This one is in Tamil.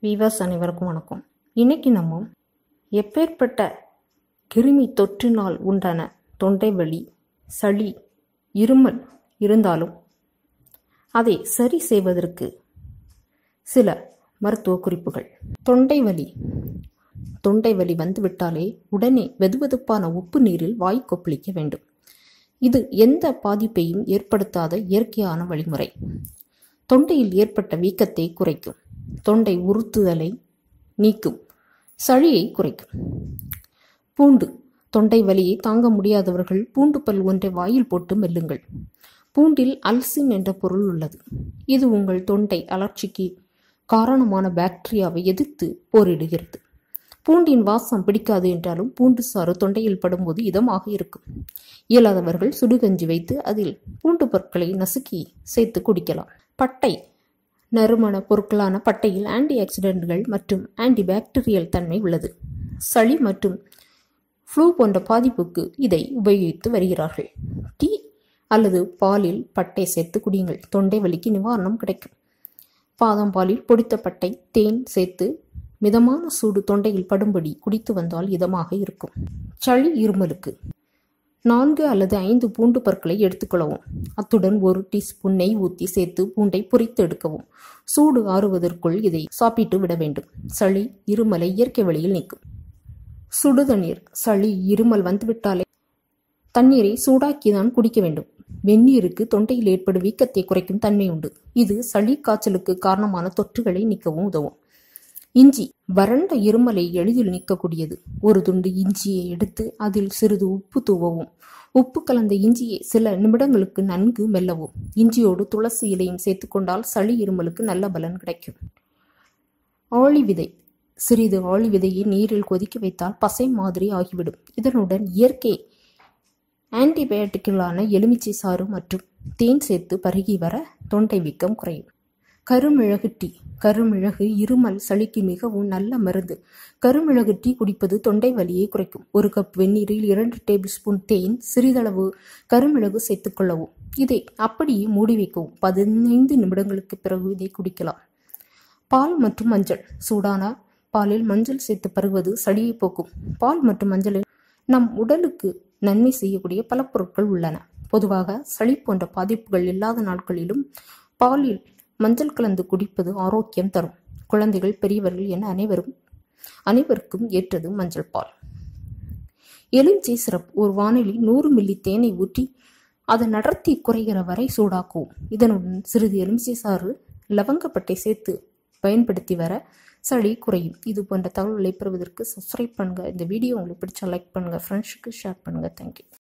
வீவர்ஸ் அனைவருக்கும் வணக்கம் இன்னைக்கு நம்ம எப்பேற்பட்ட கிருமி தொற்றினால் உண்டான தொண்டை வலி சளி இருமல் இருந்தாலும் அதை சரி செய்வதற்கு சில மருத்துவ குறிப்புகள் தொண்டை வலி தொண்டை வலி வந்துவிட்டாலே உடனே வெதுவெதுப்பான உப்பு நீரில் வாய் கொப்பளிக்க வேண்டும் இது எந்த பாதிப்பையும் ஏற்படுத்தாத இயற்கையான வழிமுறை தொண்டையில் ஏற்பட்ட வீக்கத்தை குறைக்கும் தொண்டை உறுத்துதலை நீக்கும் சளியை குறைக்கும் பூண்டு தொண்டை வலியை தாங்க முடியாதவர்கள் பூண்டு பல் ஒன்றை வாயில் போட்டு மெல்லுங்கள் பூண்டில் அல்சின் என்ற பொருள் உள்ளது இது உங்கள் தொண்டை அலர்ச்சிக்கு காரணமான பாக்டீரியாவை எதிர்த்து போரிடுகிறது பூண்டின் வாசம் பிடிக்காது என்றாலும் பூண்டு சாறு தொண்டையில் படும்போது இதமாக இருக்கும் இயலாதவர்கள் சுடுகஞ்சி வைத்து அதில் பூண்டு பொருட்களை நசுக்கி சேர்த்து குடிக்கலாம் பட்டை நறுமண பொருட்களான பட்டையில் ஆன்டி ஆக்சிடென்ட்கள் மற்றும் ஆன்டி பாக்டீரியல் தன்மை உள்ளது சளி மற்றும் ஃப்ளூ போன்ற பாதிப்புக்கு இதை உபயோகித்து வருகிறார்கள் டீ அல்லது பாலில் பட்டை சேர்த்து குடியுங்கள் தொண்டை வலிக்கு நிவாரணம் கிடைக்கும் பாதாம் பாலில் பொடித்த பட்டை தேன் சேர்த்து மிதமான சூடு தொண்டையில் படும்படி குடித்து வந்தால் இதமாக இருக்கும் சளி இருமலுக்கு நான்கு அல்லது ஐந்து பூண்டு பற்களை எடுத்துக்கொள்ளவும் அத்துடன் ஒரு டீஸ்பூன் நெய் ஊற்றி சேர்த்து பூண்டை பொரித்து எடுக்கவும் சூடு ஆறுவதற்குள் இதை சாப்பிட்டு விட வேண்டும் சளி இருமலை இயற்கை வழியில் நீக்கும் சுடுதண்ணீர் சளி இருமல் வந்துவிட்டாலே தண்ணீரை சூடாக்கிதான் குடிக்க வேண்டும் வெந்நீருக்கு தொண்டையில் ஏற்படும் வீக்கத்தை குறைக்கும் தன்மை உண்டு இது சளி காய்ச்சலுக்கு காரணமான தொற்றுகளை நீக்கவும் உதவும் இஞ்சி வறண்ட இருமலை எளிதில் நீக்கக்கூடியது ஒரு துண்டு இஞ்சியை எடுத்து அதில் சிறிது உப்பு தூவவும் உப்பு கலந்த இஞ்சியை சில நிமிடங்களுக்கு நன்கு மெல்லவும் இஞ்சியோடு துளசி இலையும் சேர்த்துக்கொண்டால் சளி இருமலுக்கு நல்ல பலன் கிடைக்கும் ஆளி விதை சிறிது ஆளி விதையை நீரில் கொதிக்க வைத்தால் பசை மாதிரி ஆகிவிடும் இதனுடன் இயற்கை ஆன்டிபயோட்டிக்கலான எலுமிச்சை சாறு மற்றும் தேன் சேர்த்து பருகி வர தொண்டை வீக்கம் குறையும் கருமிளகு டீ கருமிளகு இருமல் சளிக்கு மிகவும் நல்ல மருந்து கருமிளகு டீ குடிப்பது தொண்டை வலியை குறைக்கும் ஒரு கப் வெந்நீரில் இரண்டு டேபிள் ஸ்பூன் தேன் சிறிதளவு கருமிளகு சேர்த்துக்கொள்ளவும் இதை அப்படியே மூடி வைக்கவும் பதினைந்து நிமிடங்களுக்கு பிறகு இதை குடிக்கலாம் பால் மற்றும் மஞ்சள் சூடான பாலில் மஞ்சள் சேர்த்து பருகுவது சளியை போக்கும் பால் மற்றும் மஞ்சளில் நம் உடலுக்கு நன்மை செய்யக்கூடிய பல பொருட்கள் உள்ளன பொதுவாக சளி போன்ற பாதிப்புகள் இல்லாத நாட்களிலும் பாலில் மஞ்சள் கலந்து குடிப்பது ஆரோக்கியம் தரும் குழந்தைகள் பெரியவர்கள் என அனைவரும் அனைவருக்கும் ஏற்றது மஞ்சள் பால் எலுமிச்சை சிரப் ஒரு வானிலை நூறு மில்லி தேனை ஊற்றி அதன் அடர்த்தி குறைகிற வரை சூடாக்குவோம் இதனுடன் சிறிது எலுமிச்சை சாறு லவங்கப்பட்டை சேர்த்து பயன்படுத்தி வர சளி குறையும் இது போன்ற தகவல்களை பெறுவதற்கு சப்ஸ்கிரைப் பண்ணுங்கள் இந்த வீடியோ உங்களுக்கு பிடிச்சா லைக் பண்ணுங்கள் ஃப்ரெண்ட்ஸுக்கு ஷேர் பண்ணுங்கள் தேங்க்யூ